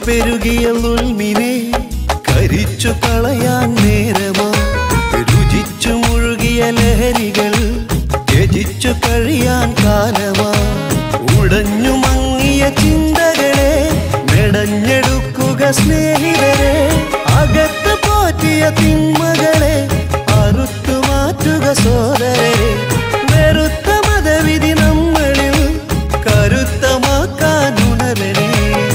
പെരുകിയ ഉൾമിനെ കരിച്ചു കളയാൻ നേരമാ രുചിച്ചു മുഴുകിയ ലഹരികൾ ത്യജിച്ചു കഴിയാൻ കാലമാ ഉടഞ്ഞു മങ്ങിയ ചിന്തകളെ മെടഞ്ഞെടുക്കുക സ്നേഹിതരെ അകത്ത് പോറ്റിയ തിന്മകളെ അറുത്തു മാറ്റുക സോദരരെ വെറുത്ത മതവിധി നമ്മളിൽ കരുത്തമാക്കാൻ ഉണരണേ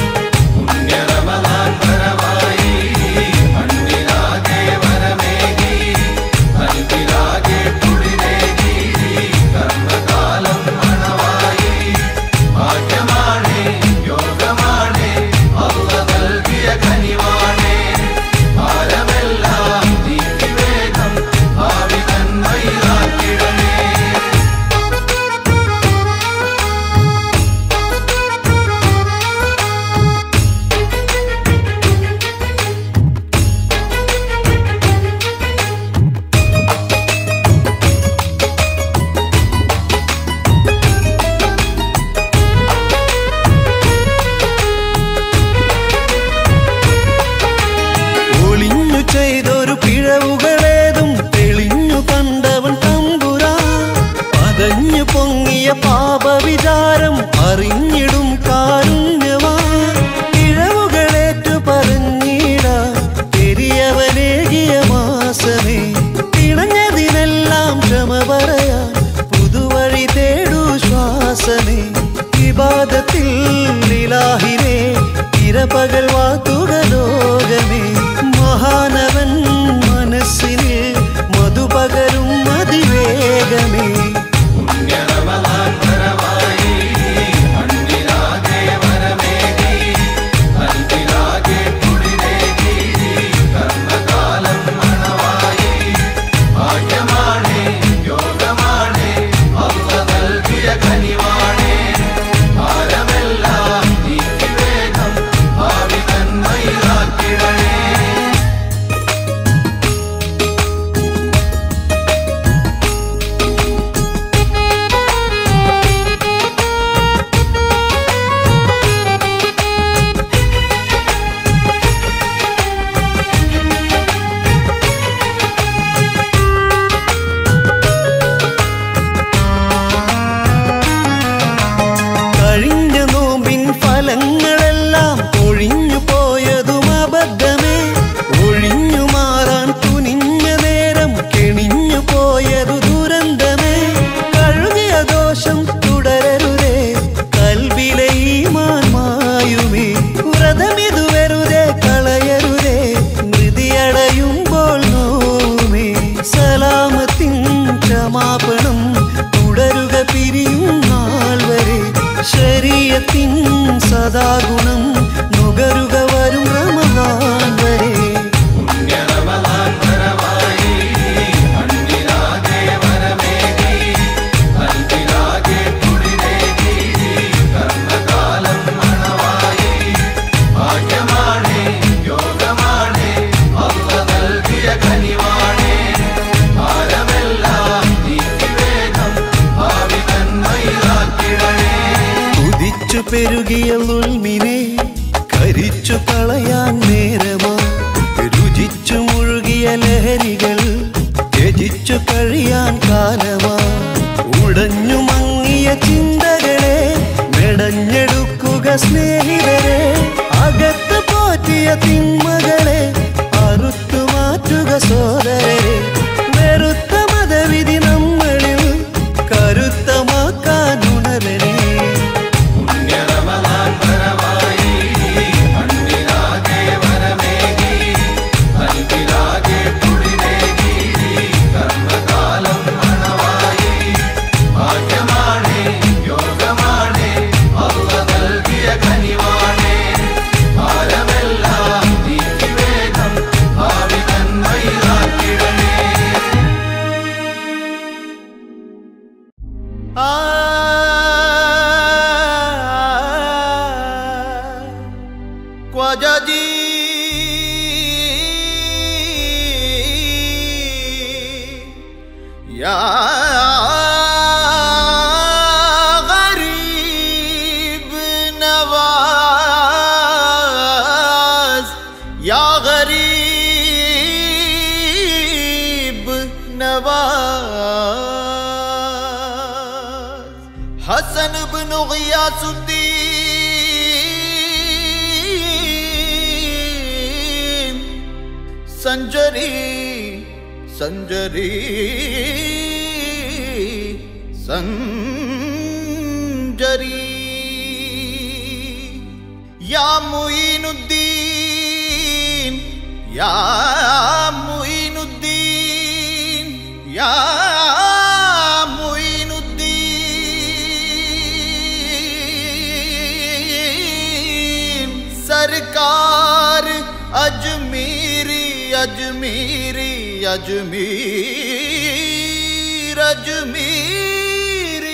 ഒളിഞ്ഞു ചെയ്തൊരു പിഴവുകളേതും തെളിഞ്ഞു കണ്ടവൻ തമ്പുരാ പതഞ്ഞു പൊങ്ങിയ പാപവിചാരം അറിഞ്ഞിടും കാരുണ്യവാ പിഴവുകളേറ്റു പറഞ്ഞിട പെരിയവനേകിയ മാസമേ തിളഞ്ഞതിനെല്ലാം ക്ഷമ പറയാൻ പുതുവഴി തേടൂ ശ്വാസമേ വിവാദത്തിൽ നിലാഹിനെ ഇരപകൽ വാത്തുക ലോകമേ മഹാനവൻ മനസ്സിന് മധുപകരും അതിവേഗമേ കഴിഞ്ഞ നോമ്പിൻ ഫലങ്ങളെല്ലാം ഒഴിഞ്ഞു പോയതും അബദ്ധമേ ഒഴിഞ്ഞു മാറാൻ തുനിഞ്ഞ നേരം കെണിഞ്ഞു പോയതു ദുരന്തമേ കഴുകിയ ദോഷം തുടരരുതേ കൽവിലെ ഈ മായുമേ വ്രതമിതു വെറുതെ കളയരുതേ മൃതിയടയുമ്പോൾ നോവുമേ സലാമത്തിൻ ക്ഷമാപണം തുടരുക പിരിയും നാൾ വരെ ശരീരത്തിൻ സദാഗുണം നുകരുക വരും റമദാൻ വരെ കുതിച്ചു പെരുകിയ ഉൾമിനെ കരിച്ചു കളയാൻ നേരമാ രുചിച്ചു മുഴുകിയ ലഹരികൾ ത്യജിച്ചു കഴിയാൻ കാലമാ ഉടഞ്ഞു മങ്ങിയ ചിന്തകളെ മെടഞ്ഞെടുക്കുക സ്നേഹിതരെ അകത്ത് പോറ്റിയ തിന്മകളെ അറുത്തു മാറ്റുക സോദരരെ വെറുത്ത മതവിധി നമ്മളിൽ കരുത്തമാക്കാൻ ഉണരണേ യോഗമാണേ അല്ല നൽകിയ കനിവ ഗിയാസുദ്ദീൻ സഞ്ജരി സഞ്ജരി സഞ്ജരി യാ മുഈനുദ്ദീൻ യാ മുഈനുദ്ദീൻ യാ മുഈനുദ്ദീൻ सरकार अजमीरी अजमीरी अजमीर अजमीरी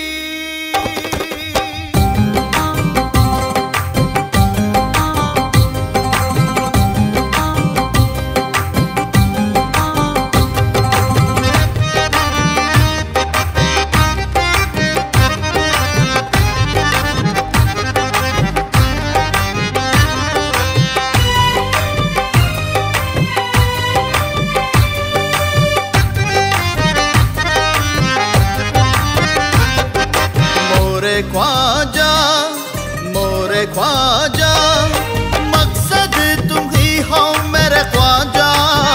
मोरे ख्वाजा मोरे ख्वाजा मकसद तुम ही हो मेरे ख्वाजा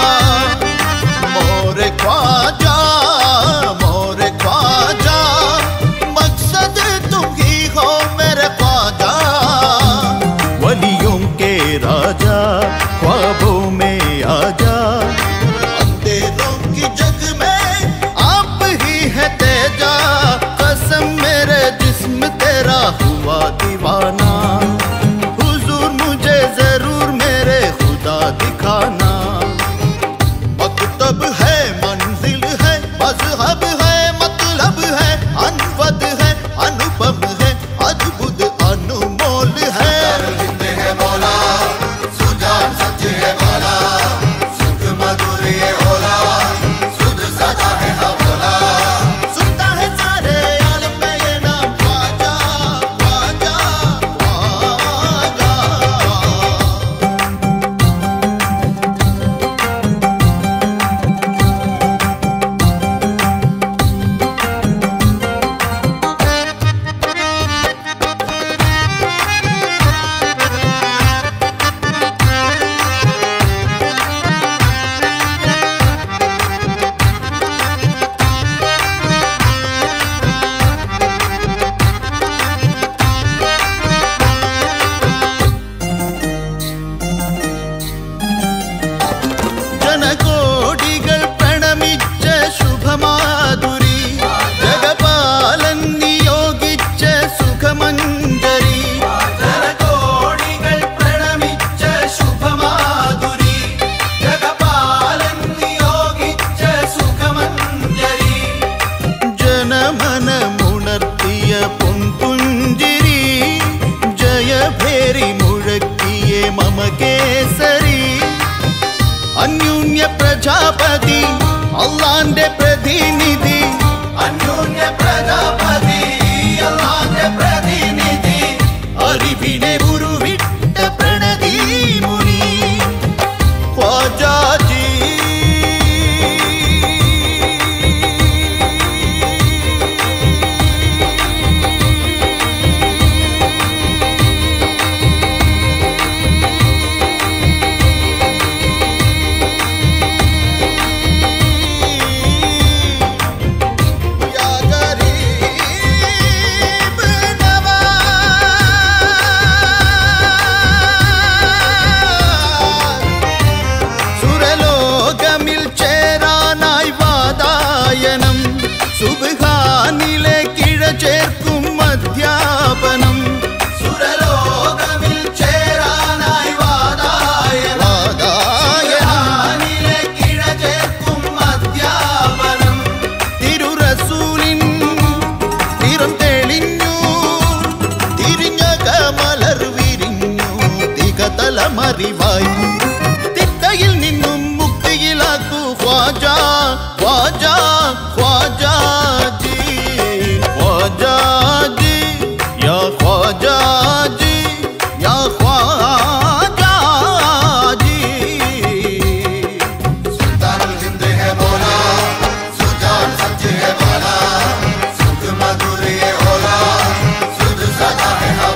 मोरे ख्वाजा मोरे ख्वाजा मकसद तुम ही हो मेरे ख्वाजा वलियों के राजा ख्वाबों में आजा अंधेरों की जग में आप ही है तेजा कसम मेरे जिस्म तेरा हुआ दीवाना हुजूर मुझे जरूर मेरे खुदा दिखाना मकतब है मंजिल है मजहब है मतलब है अनवद है अनुपम है अद्भुत अनमोल है सुनता है सारे आलम में ये नाम ख्वाजा ख्वाजा ख्वाजा ജനകോടികൾ പ്രണമിച്ച ശുഭമാധുരി ജഗപാലൻ നിയോഗിച്ച സുഖമഞ്ജരി ജനകോടികൾ പ്രണമിച്ച ശുഭമാധുരി ജഗപാലൻ നിയോഗിച്ച സുഖമഞ്ജരി ജനമനമുണർത്തിയ പൊൻപുഞ്ചിരി ജയഭേരി മുഴക്കിയ മമ കേസരി അന്യോന്യ പ്രജാപതി അള്ളാന്റെ പ്രതിനിധി അന്യോന്യ പ്രജാപതി അള്ളാന്റെ പ്രതിനിധി അറിവിനെ ഉരുവിട്ട പ്രണതി മുനി ഖ്വാജാജി या गरीब नवाज സുരലോകമിൽ ചേരാനായി വാതായനം സുബാനിലെ കിഴ ചേർക്കും അധ്യാപനം സുരലോകമിൽ ചേരാനായി വാതായനം വാതായനിലെ കിഴ ചേർക്കും അധ്യാപനം തിരുറസൂലിൻ തിരം തെളിഞ്ഞു തിരിഞ്ഞ കമലർ വിരിഞ്ഞു തികതലമറിവായി തിട്ടയിൽ നിന്നും മുക്തിയിലാക്കൂ ഖ്വാജ ഖ്വാജ ഖ്വാജാജി ഖ്വാജാജി യാ ഖ്വാജാജി യാ ഖ്വാജാജി मधुर ये होला सुध सदा है हवा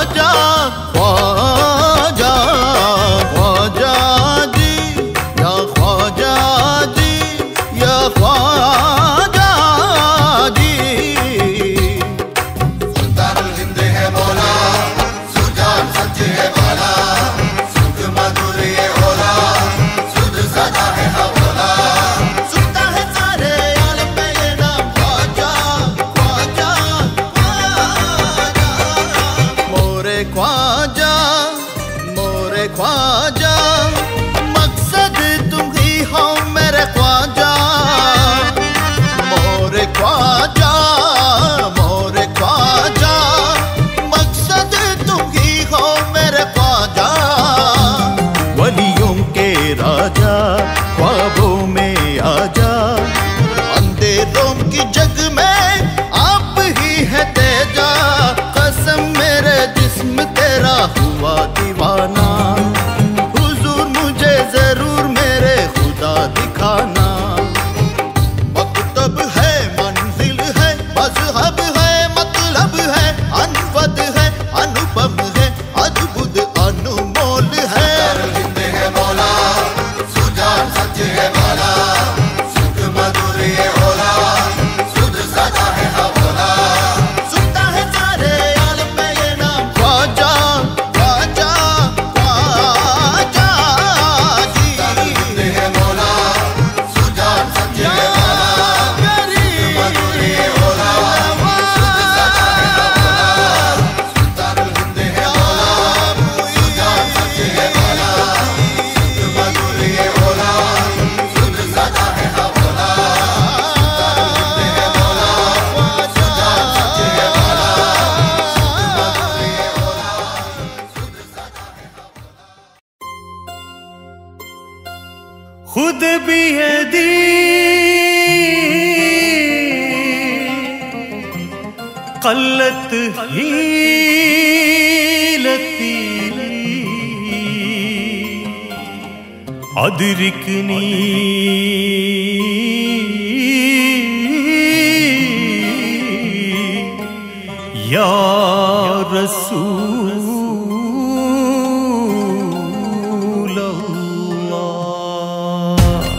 ख्वाजा ख्वाजा ख्वाजा जी या ख्वाजा जी या ख्वाजा जी सुल्तानुल हिंद है मौला सुजान सच है वाला सुख मधुर ये होला सुध सदा है हवाला सुनता है सारे आलम में ये नाम ख्वाजा ख्वाजा ख्वाजा मोरे ख्वाजा मोरे ख्वाजा मकसद तुम ही हो मेरे ख्वाजा मोरे ख्वाजा मोरे ख्वाजा मकसद तुम ही हो मेरे ख्वाजा वलियों के राजा ख्वाबों में आजा अंधेरों की जग में आप ही है तेजा कसम मेरे जिस्म तेरा हुआ दीवाना हुजूर मुझे जरूर मेरे खुदा दिखाना मकतब है मंजिल है मजहब है मतलब है अनवद है अनुपम है अद्भुत अनमोल है सुल्तानुल हिंद है मौला सुजान सच है वाला सुख मधुर ये होला सुध सदा है हवाला सुनता है सारे आलम में ये नाम ख्वाजा ख्वाजा ख्वाजा जी हिंद है मौला सुजान सच है वाला मधुर ये होला सुध सदा है हवाला सुल्तानुल हिंद है मौला सुजान सच है वाला सुख मधुर ये होला सुध सदा है हवाला सुल्तानुल हिंद है मौला सुजान सच है वाला सुख मधुर ये होला सुध सदा है खुद भी है दी कल्लत हीलती अदरिकनी या रसूल अल्लाह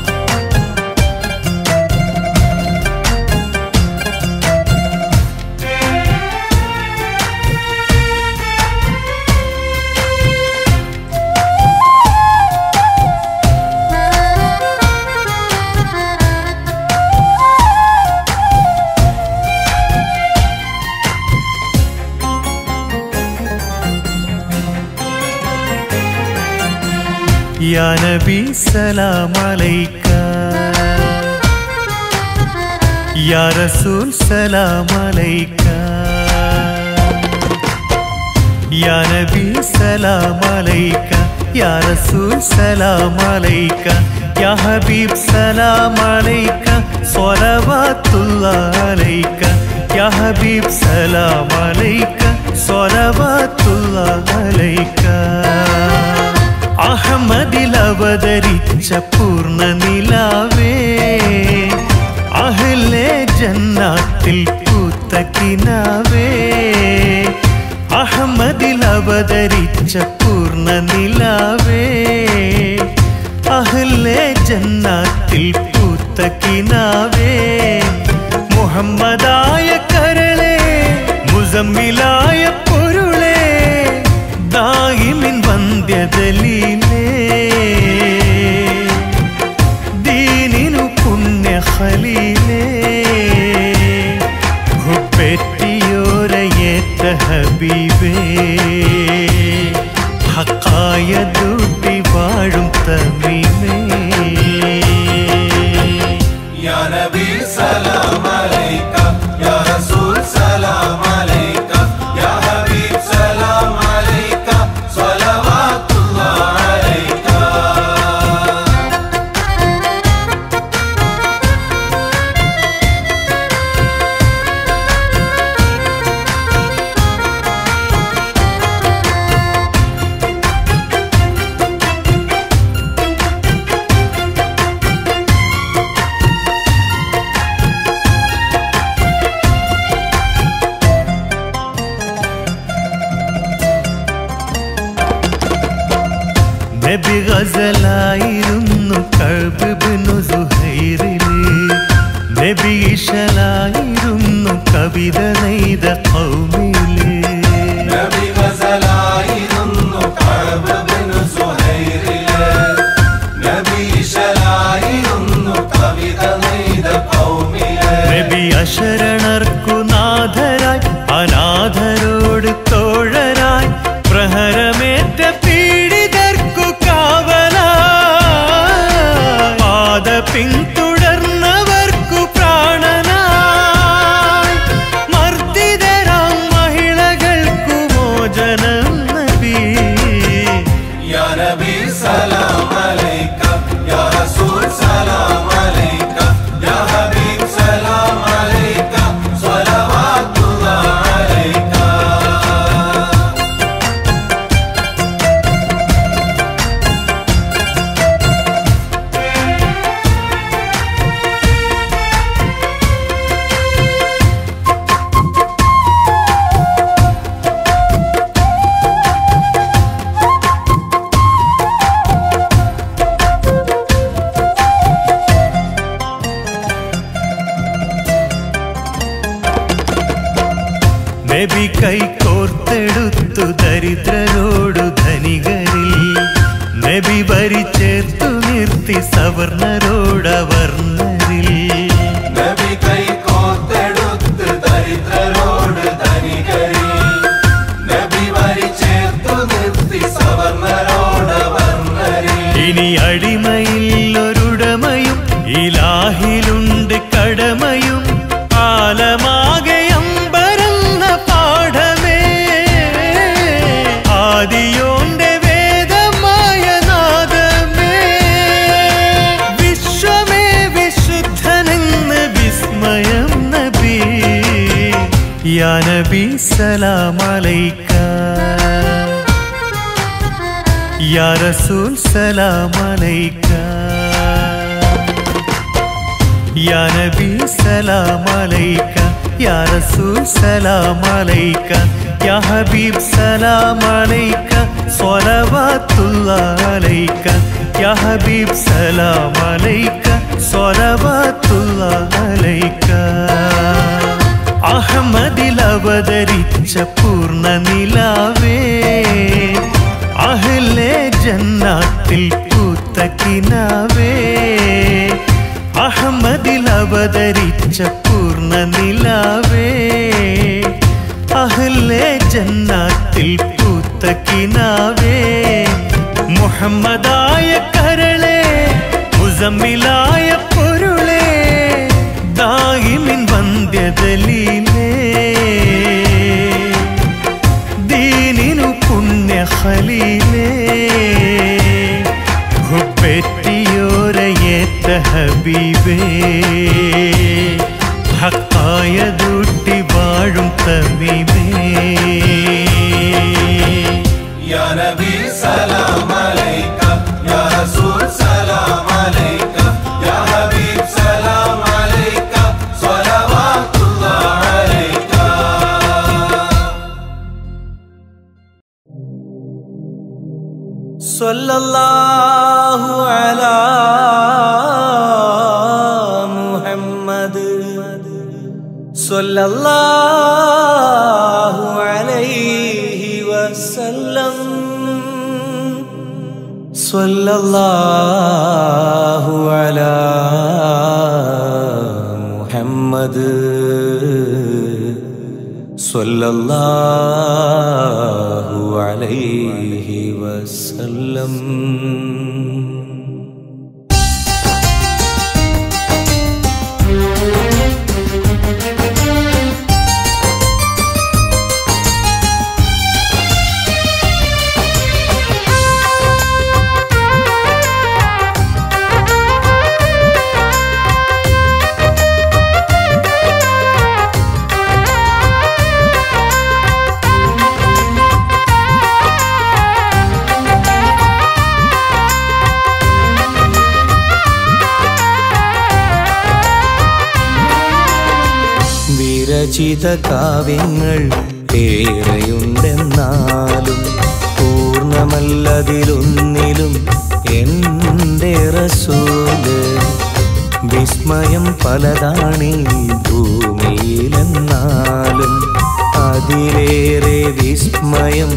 या नबी सलाम अलैका या रसूल सलाम अलैका या नबी सलाम अलैका या रसूल सलाम अलैका या हबीब सलाम अलैका സ്വലവാത്തുല്ലാഹ് അലൈക യാ ഹബീബ് സലാം അലൈക സ്വലവാത്തുല്ലാഹ് അലൈക അഹമ്മദിൽ അവതരിച്ച പൂർണ്ണ നിലാവേ അഹ്ലെ ജന്നാത്തിൽ പൂത്ത കിനാവേ അഹമ്മദിൽ അവതരിച്ച പൂർണ്ണ നിലാവേ അഹ്ലെ ജന്നാത്തിൽ പൂത്ത കിനാവേ മുഹമ്മദായ കരളെ മുസമ്മിലായ പൊരുളെ ദാഹിമിൻ വന്ധ്യതലീലേ ദീനിനു പുണ്യ ഖലീലേ ഹുപ്പെറ്റിയോരയേറ്റ ഹബീബേ ഹക്കായ ദൂട്ടി വാഴും തമീമേ या नबी सलाम अलैका या रसूल सलाम अलैका या हबीब सलाम अलैका सलवातुल्लाह ഗസലായിരുന്നു കഴുബിനു സുഹൈറില് നബി ഇഷലായിരുന്നു കവിത നെയ്ത കൗമില് നബി ഗസലായിരുന്നു കഅബ് ബിൻ സുഹൈറില് നബി ഇശലായിരുന്നു കവിത നെയ്ത കൗമില് നബി അശരണർക്കു നാഥരായി അനാഥരോട് തോഴരായി പ്രഹരമേറ്റ പീഡിതർക്കു കാവലായി പാത പിന്തുടർന്നവർക്കു പ്രാണനായി മർദ്ദിതരാം മഹിളകൾക്കു മോചനം നബി യാ നബി സലാം അലൈക യാ റസൂൽ സലാം അലൈക യാ ഹബീബ് സലാം അലൈക സ്വലവാത്തുല്ലാഹ് അലൈക നബി കൈകോർത്തെടുത്തു ദരിദ്രരോടു ധനികരിൽ നബി വരി ചേർത്തു നിർത്തി സവർണരോടവർണരിൽ നബി കൈ കോർത്തെടുത്ത് ദരിദ്രരോട് ധനികരിൽ നബി വരി ചേർത്തു നിർത്തി സവർണരോട് വർണ്ണരിൽ ഇനി അടിമയിൽ ഒരുടമയും ഇലാഹിലുണ്ട് കടമയും കാലമാകെ അമ്പരന്ന പാഠമേ ആദിയോന്റെ വേദമായ നാദമേ വിശ്വമേ വിശുദ്ധനെന്ന് വിസ്മയം നബി യാ നബി സലാമലൈക്ക യാ റസൂൽ സലാം അലൈക്ക യാ നബി സലാം അലൈക്ക യാ റസൂൽ സലാം അലൈക്ക യാ ഹബീബ് സലാം അലൈക്ക സ്വലവാത്തുല്ലാഹ് അലൈക്ക യാ ഹബീബ് സലാം അലൈക്ക സ്വലവാത്തുല്ലാഹ് അലൈക്ക അഹമ്മദിൽ അവതരിച്ച പൂർണ്ണ നിലാവേ അഹ്ലെ ജന്നാത്തിൽ പൂത്ത കിനാവേ അഹമ്മദിൽ അവതരിച്ച പൂർണ്ണ നിലാവേ അഹ്ലെ ജന്നാത്തിൽ പൂത്ത കിനാവേ മുഹമ്മദായ കരളെ മുസമ്മിലായ പൊരുളേ ദായിമിൻ വന്ധ്യതലീലേ ദീനിനു പുണ്യ ഖലീലേ ഹുപ്പെറ്റിയോരയേറ്റ ഹബീബേ ഹക്കായ ദൂട്ടി വാഴും തമീമേ യാ നബി സലാം അലൈക യാ റസൂൽ സലാം അലൈക യാ ഹബീബ് സലാം അലൈക സ്വലവാത്തുല്ലാഹ് അലൈക സല്ലല്ലാഹു അലാ മുഹമ്മദ് സല്ലല്ലാഹു അലൈഹി വസല്ലം സല്ലല്ലാഹു അലാ മുഹമ്മദ് സല്ലല്ലാഹു അലൈഹി വസല്ലം വിരചിത കാവ്യങ്ങൾ ഏറെയുണ്ടെന്നാലും പൂർണ്ണമല്ലതിലൊന്നിലും എൻ്റെ റസൂല് വിസ്മയം പലതാണീ ഭൂമിയിലെന്നാലും അതിലേറെ വിസ്മയം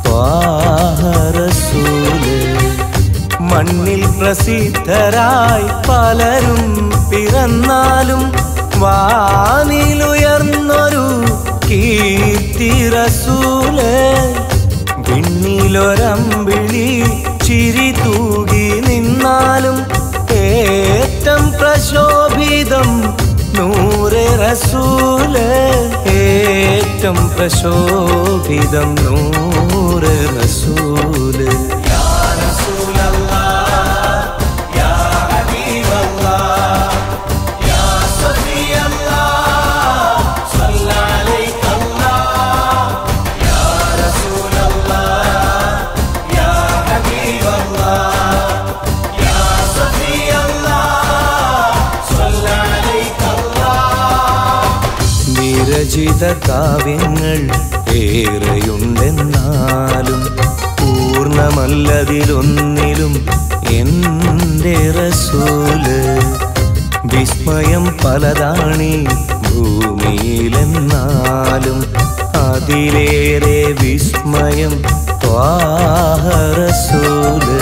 റസൂല് മണ്ണിൽ പ്രസിദ്ധരായി പലരും പിറന്നാലും വാനിലുയർന്നൊരു കീർത്തി റസൂല് വിണ്ണിലൊരമ്പിളി ചിരി തൂകി നിന്നാലും ഏറ്റം പ്രശോഭിതം നൂറ് റസൂല് ഏറ്റം പ്രശോഭിതം നൂറ് റസൂല് വിരചിത കാവ്യങ്ങൾ ഏറെയുണ്ടെന്നാലും പൂർണ്ണമല്ലതിലൊന്നിലും എൻ്റെ റസൂല് വിസ്മയം പലതാണീ ഭൂമിയിലെന്നാലും അതിലേറെ വിസ്മയം ത്വാഹ റസൂല്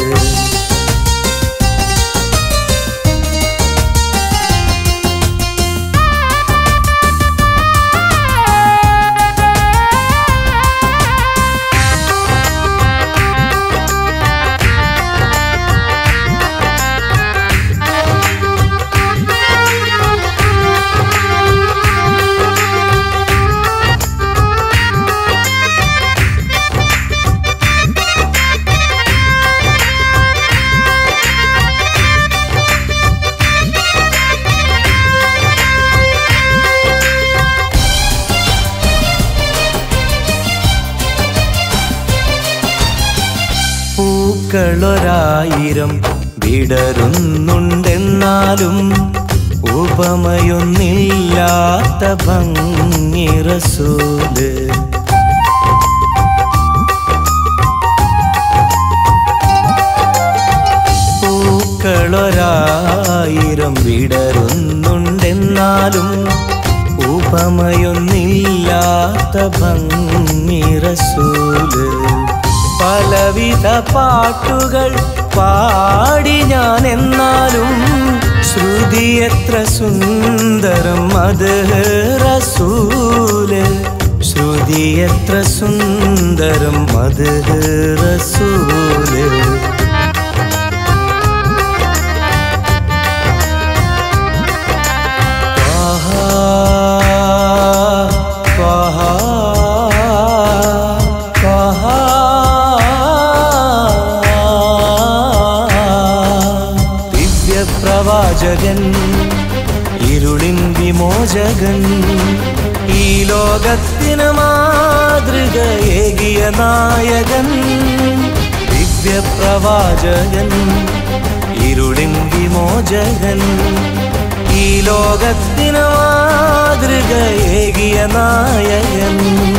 പൂക്കളൊരായിരം വിടരുന്നുണ്ടെന്നാലും ഉപമയൊന്നില്ലാത്ത ഭംഗി റസൂല് പൂക്കളൊരായിരം വിടരുന്നുണ്ടെന്നാലും ഉപമയൊന്നില്ലാത്ത ഭംഗി റസൂല് പലവിധ പാട്ടുകൾ പാടി ഞാൻ എന്നാലും ശ്രുതി എത്ര സുന്ദരം അത് റസൂല് ശ്രുതി എത്ര സുന്ദരം അത് റസൂല് ദിവ്യപ്രവാചകൻ ഇരുളിൻ വിമോചകൻ ഈ ലോകത്തിന് മാതൃകയേകിയ നായകൻ ദിവ്യപ്രവാചകൻ ഇരുളിൻ വിമോചകൻ ഈ ലോകത്തിന് മാതൃകയേകിയ നായകൻ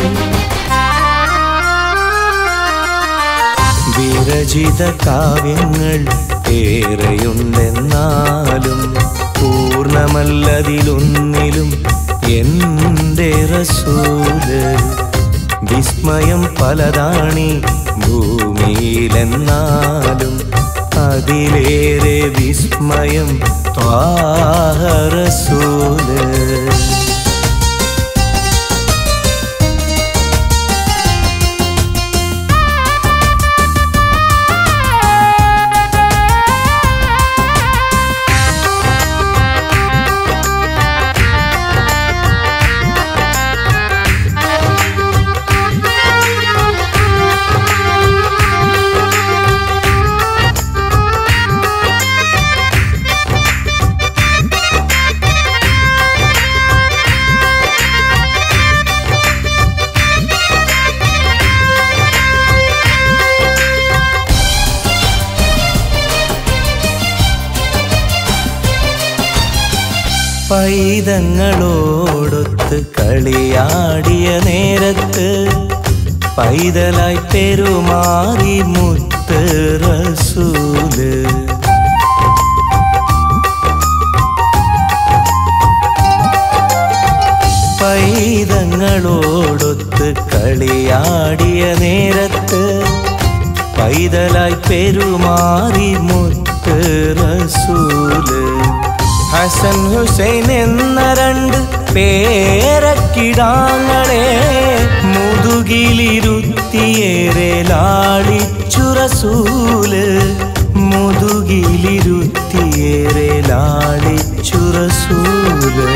വിരചിത കാവ്യങ്ങൾ ഏറെയുണ്ടെന്നാലും പൂർണ്ണമല്ലതിലൊന്നിലും എൻ്റെ റസൂല് വിസ്മയം പലതാണി ഭൂമിയിലെന്നാലും അതിലേറെ വിസ്മയം ത്വാഹ റസൂല് പൈതങ്ങളോടൊത്ത് കളിയാടിയ നേരത്ത് പൈതലായി പെരുമാറി മുത്ത് മുത്ത് റസൂല് പൈതങ്ങളോടൊത്ത് കളിയാടിയ നേരത്ത് പൈതലായി പെരുമാറി മുത്ത് റസൂല് ഹസൻ ഹുസൈൻ എന്ന രണ്ട് പേരക്കിടാങ്ങളെ മുതുകിലിരുത്തിയേറെ ലാളിച്ചു റസൂല് മുതുകിലിരുത്തിയേറെ ലാളിച്ചു റസൂല്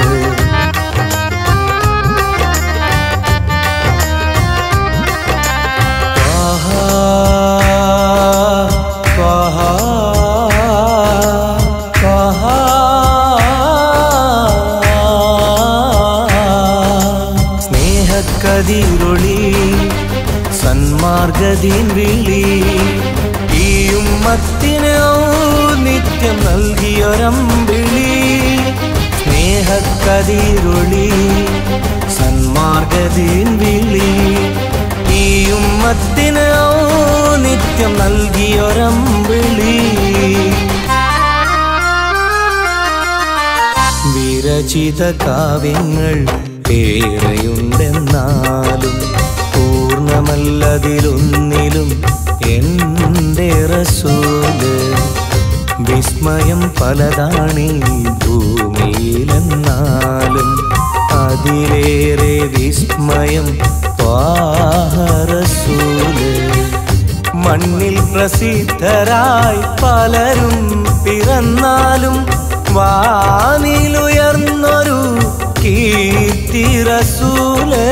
സ്നേഹക്കതിരൊളി സന്മാർഗതീൻ വിളി ഈ ഉമ്മത്തിന് നിത്യം നൽകിയൊരമ്പിളി സ്നേഹക്കതിരൊളി സന്മാർഗതീൻ വിളി ഈ ഉമ്മത്തിന് നിത്യം നൽകിയൊരമ്പിളി വിരചിത കാവ്യങ്ങൾ ഏറെയുണ്ടെന്നാലും പൂർണ്ണമല്ലതിലൊന്നിലും എൻ്റെ റസൂല് വിസ്മയം പലതാണീ ഭൂമിയിലെന്നാലും അതിലേറെ വിസ്മയം റസൂല് മണ്ണിൽ പ്രസിദ്ധരായി പലരും പിറന്നാലും വാനിലുയർന്നൊരു കീർത്തി റസൂല്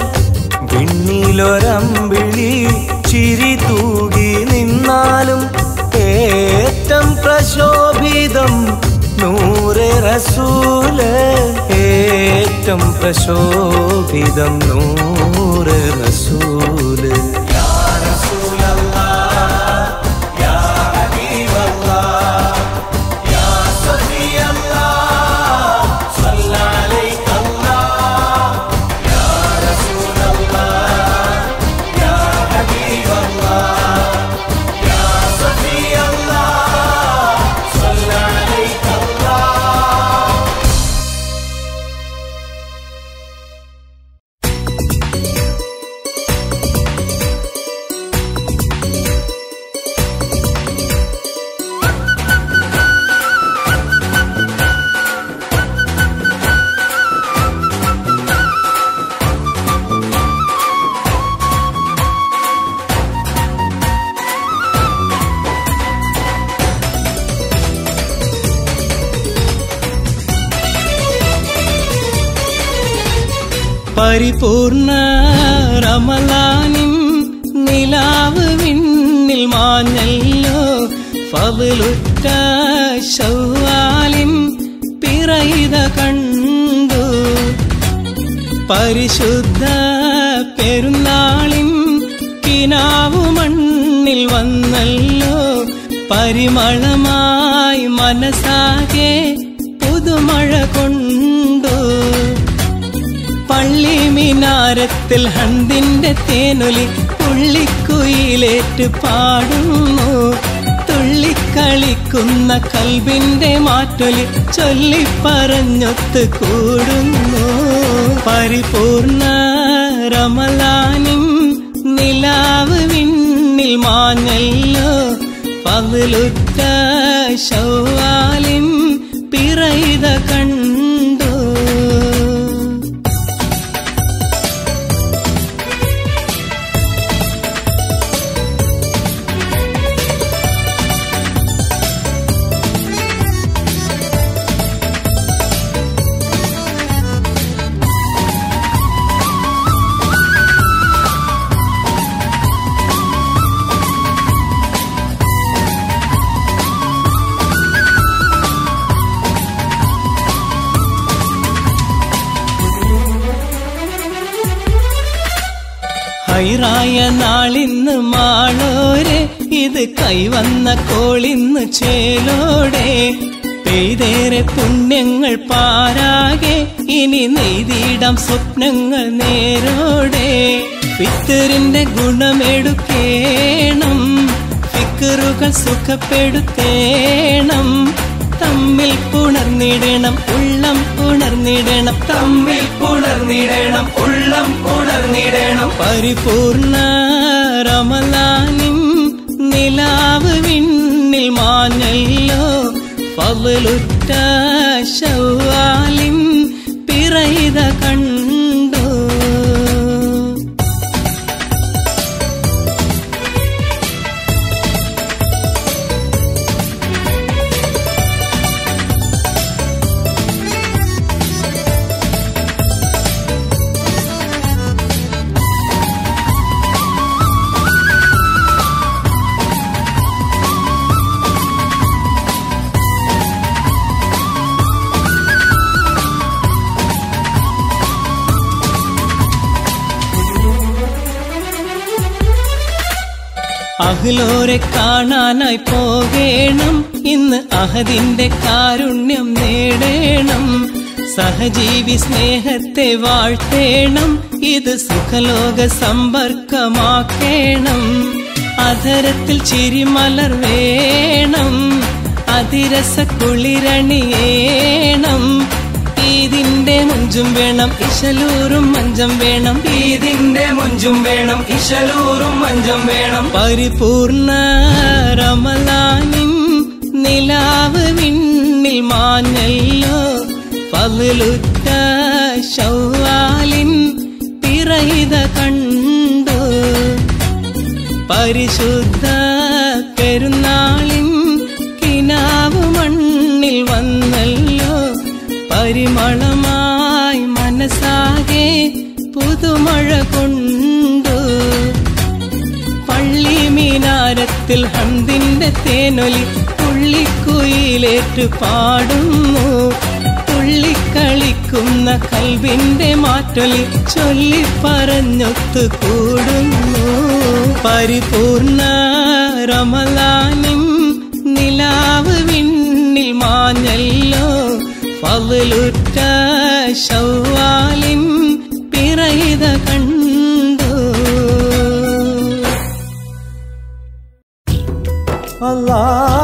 വിണ്ണിലൊരമ്പിളി ചിരി തൂകി നിന്നാലും ഏറ്റം പ്രശോഭിതം നൂറ് റസൂല് ഏറ്റം പ്രശോഭിതം നൂറ് റസൂല് പരിപൂർണ റമലാനിൻ നിലാവ് വിണ്ണിൽ മാഞ്ഞല്ലോ ഫവലുറ്റ ശൗവാലിൻ പിറയിത കണ്ടു പരിശുദ്ധ പെരുന്നാളിൻ കിനാവു മണ്ണിൽ വന്നല്ലോ പരിമളമായി മനസ്സാകെ പുതുമഴ കൊണ്ടു പള്ളി മിനാരത്തിൽ ഹന്തിന്റെ തേനൊലി പുള്ളിക്കുയിലേറ്റ് പാടുന്നു തുള്ളിക്കളിക്കുന്ന കൽബിന്റെ മാറ്റൊലി ചൊല്ലിപ്പറഞ്ഞൊത്ത് കൂടുന്നു പരിപൂർണ റമലാനിൻ നിലാവ് വിണ്ണിൽ മാഞ്ഞല്ലോ പകലുറ്റ ശൗവാലിൻ പിറയിത കണ്ടു ഹൈറായ നാളിന്ന് മാളോരെ ഇത് കൈവന്ന കോളിന്ന് ചേലോടെ പെയ്തേറെ പുണ്യങ്ങൾ പാരാകെ ഇനി നെയ്തിടാം സ്വപ്നങ്ങൾ നേരോടെ ഫിത്തറിന്റെ ഗുണമെടുക്കേണം ഫിക്ര ദിക്കറുകൾ സുഖപ്പെടുത്തേണം തമ്മിൽ പുണർന്നിടണം ഉള്ളം പുണർന്നിടണം തമ്മിൽ പുണർന്നിടണം ഉള്ളം പുണർന്നിടണം പരിപൂർണ റമലാനിൻ നിലാവ് വിണ്ണിൽ മാഞ്ഞല്ലോ പവലുറ്റ ശൗവാലിൻ പിറയിത കണ്ടോ അഹ്ലോരെ കാണാനായി പോകേണം ഇന്ന് അഹദിന്റെ കാരുണ്യം നേടേണം സഹജീവി സ്നേഹത്തെ വാഴ്ത്തേണം ഇത് സുഖലോക സമ്പർക്കമാക്കേണം അധരത്തിൽ ചിരിമലർ വേണം അതിരസ കുളിരണിയേണം ഈദിന്റെ മുഞ്ചും വേണം ഇശലൂറും മഞ്ചം വേണം ഈദിന്റെ മുഞ്ചും വേണം ഇശലൂറും മഞ്ചം വേണം പരിപൂർണ റമലാനിൻ നിലാവ് വിണ്ണിൽ മാഞ്ഞല്ലോ പവലുറ്റ ശൗവാലിൻ പിറയിത കണ്ടോ പരിശുദ്ധ പെരുന്നാളിൻ കിനാവ് മണ്ണിൽ വന്നല്ലോ പരിമളമായി മനസ്സാകെ പുതുമഴ കൊണ്ടു പള്ളി മീനാരത്തിൽ ഹന്തിന്റെ തേനൊലി തുള്ളിക്കുയിലേറ്റു പാടുന്നു തുള്ളിക്കളിക്കുന്ന കൽവിന്റെ മാറ്റൊലി ചൊല്ലി പറഞ്ഞൊത്തു കൂടുന്നു പരിപൂർണ റമലാനിൻ നിലാവ് വിണ്ണിൽ മാഞ്ഞല്ലോ പവലുറ്റ ശൗവാലിൻ പിറയിത കണ്ടു അല്ലാ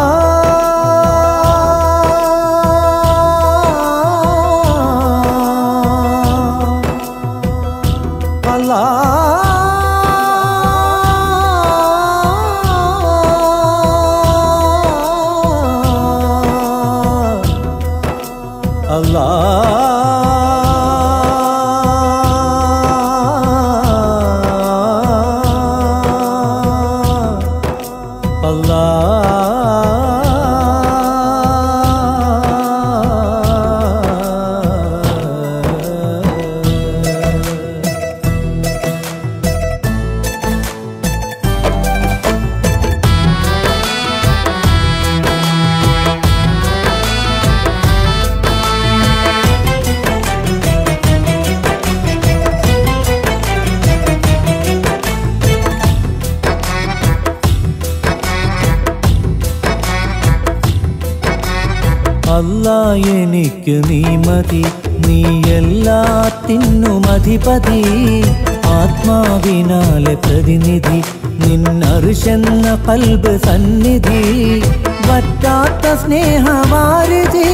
അല്ലാ അല്ലാ അല്ലാ അല്ല എനിക്ക് നീ മതി നീ എല്ലാത്തിനും അധിപതി ആത്മാവിനാലെ പ്രതിനിധി നിന്നറുഷെന്ന കൽബ് സന്നിധി വറ്റാത്ത സ്നേഹവാരിധി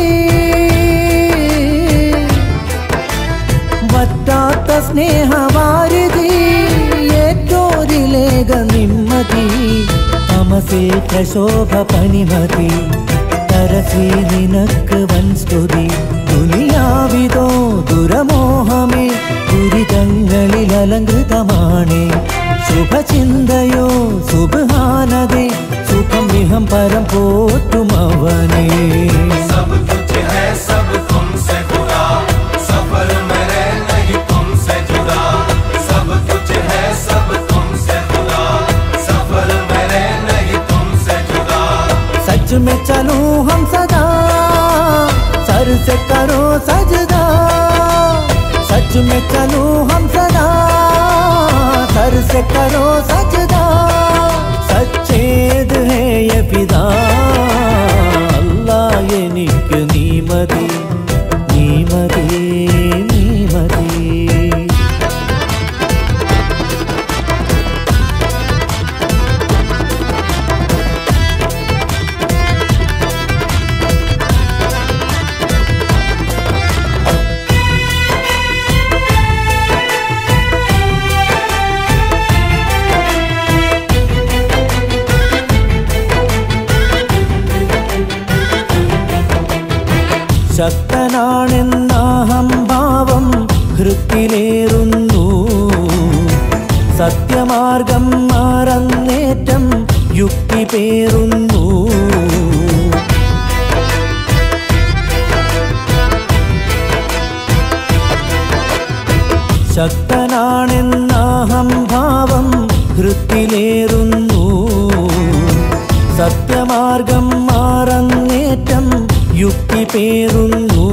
വറ്റാത്ത സ്നേഹവാരിധി ഏറ്റോരിലേക നിമ്മതി തമസിൽ പ്രശോഭ പണിമതി തരസി നിനക്ക് വൻസ്തുതി ദുനിയാവിതോ ദുരമോഹമേ ദുരിതങ്ങളിൽ അലങ്കൃതമാണേ ശുഭചിന്തയോ സുബാനതേ സുഖം വിഹം പരം പോറ്റും അവനേ सब कुछ है सब तुमसे खुदा सफर मेरे नहीं तुमसे जुदा सब कुछ है सब तुमसे खुदा सफर मेरे नहीं तुमसे जुदा सच में चलो हम सदा सर से करो सजदा सच में चलो हम सदा सर से करो सजदा സച്ചേത് ഹേ യ പിതാ അല്ലാ എനിക്ക് നീ മതി നീ മതി നീ മതി ശക്തനാണെന്നാഹംഭാവം ഹൃത്തിലേറുന്നു സത്യമാർഗം മാറന്നേറ്റം യുക്തി പേറുന്നു ശക്തനാണെന്നാഹംഭാവം ഹൃത്തിലേറുന്നു സത്യമാർഗം മാറന്നേറ്റം യുക്തി പേറുന്നു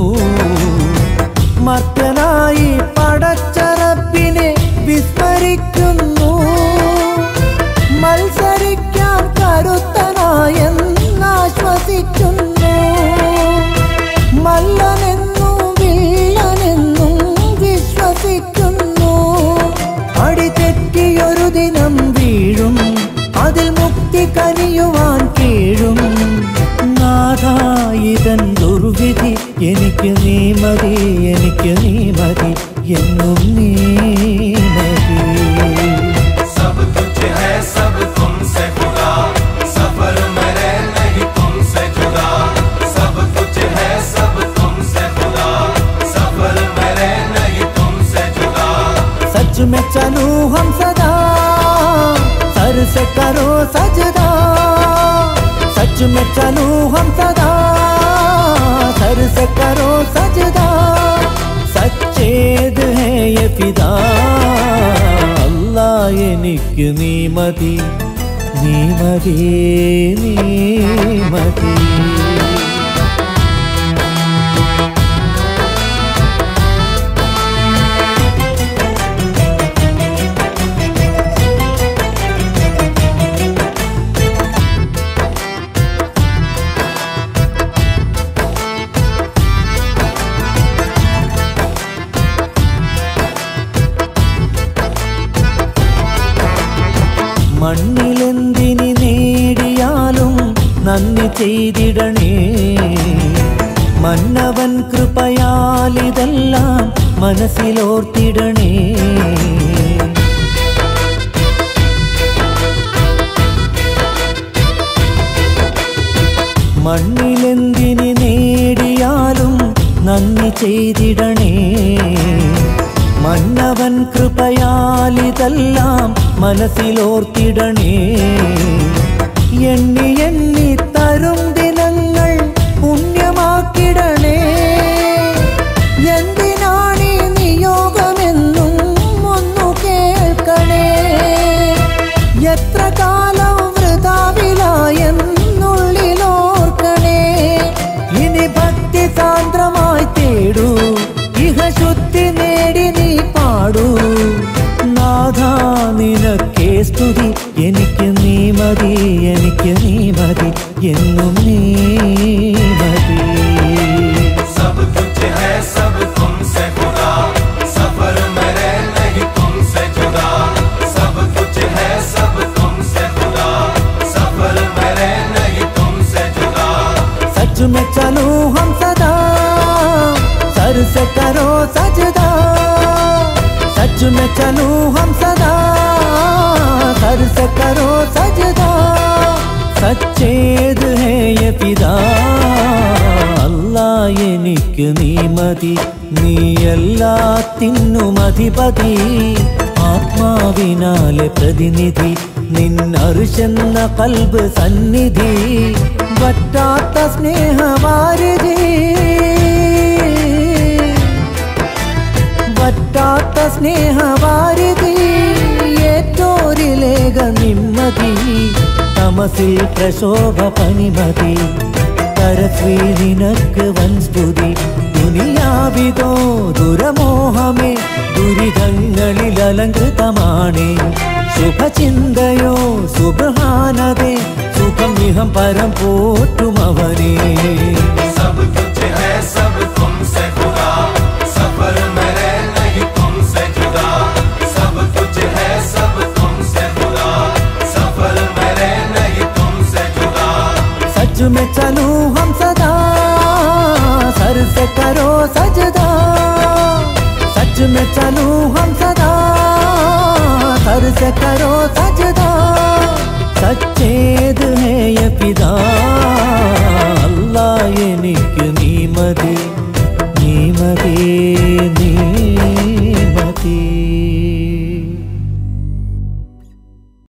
മർത്തനായി പടച്ചറപ്പിനെ വിസ്മരിക്കുന്നു മത്സരിക്കാൻ കരുത്തനായെന്നാശ്വസിക്കുന്നു മല്ലനെന്നും വില്ലനെന്നും വിശ്വസിക്കുന്നു അടിതെറ്റിയൊരു ദിനം വീഴും അതിൽ മുക്തി കനിയുവാൻ കീഴും നാഥായിതൻ ദുർവിധി എനിക്ക് നീ മതി എനിക്ക് നീ മതി എന്നും നീ മതി सब कुछ है सब तुमसे खुदा सफर मेरे नहीं तुमसे जुदा सब कुछ है सब तुमसे खुदा सफर मेरे नहीं तुमसे जुदा सच में चलू हम सदा सर से करो सजदा सच में चलू हम सदा सर से करो सजदा സച്ചേത് ഹേ യെ ഫിദാ അല്ലാ എനിക്ക് നീ മതി നീ മതി നീ മതി മണ്ണിലെന്തിനി നേടിയാലും നന്ദി ചെയ്തിടണേ മന്നവൻ കൃപയാലിതെല്ലാം മനസ്സിലോർത്തിടണേ മണ്ണിലെന്തിനി നേടിയാലും നന്ദി ചെയ്തിടണേ മന്നവൻ കൃപയാലിതെല്ലാം മനസ്സിലോർത്തിടണേ എണ്ണി എണ്ണി തരും ദിനങ്ങൾ പുണ്യമാക്കിടണേ എന്തിനാണീ നിയോഗമെന്നും ഒന്നു കേൾക്കണേ എത്ര കാലം വൃതാവിലായെന്നുള്ളിലോർക്കണേ ഇനി ഭക്തി സാന്ദ്രമായി തേടൂ ഇഹ ശുദ്ധി നേടി നീ പാടൂ നാഥ നിനക്കേ സ്തുതി എനിക്ക് നീ മതി എനിക്ക് നീ മതി എന്നും നീ മതി सब कुछ है सब तुमसे खुदा सफर मेरे नहीं तुमसे जुदा सब कुछ है सब तुमसे खुदा सफर मेरे नहीं तुमसे जुदा सच में चलो हम सदा सर से करो सजदा सच में चलो हम सदा सर से करो सजदा സച്ചേത് ഹേ യെ പിതാ അല്ലാ എനിക്ക് നീ മതി നീ എല്ലാത്തിനും അധിപതി ആത്മാവിനാലെ പ്രതിനിധി നിന്നറുശെന്ന കൽബ് സന്നിധി വറ്റാത്ത സ്നേഹവാരിധി വറ്റാത്ത സ്നേഹവാരിധി ഏറ്റോരിലേക നിമ്മതി തമസിൽ പ്രശോഭ പനിമതി കരശ്രീ നിനക്ക് വൻസ്തുതി ദുനിയാവിതോ ദുരമോഹമേ ദുരിതങ്ങളിൽ അലങ്കൃതമാണേ ശുഭചിന്തയോ സുബഹാനതേ സുഖം ഇഹം പരം പോറ്റും അവനേ सब कुछ है सब तुमसे खुदा सफर मेरे नहीं तुमसे जुदा सब कुछ है सब तुमसे खुदा सफर मेरे नहीं तुमसे जुदा सच में चलू हम सदा सर से करो सजदा सच में चलू हम सदा सर से करो सजदा सच्चेद है ये पिदा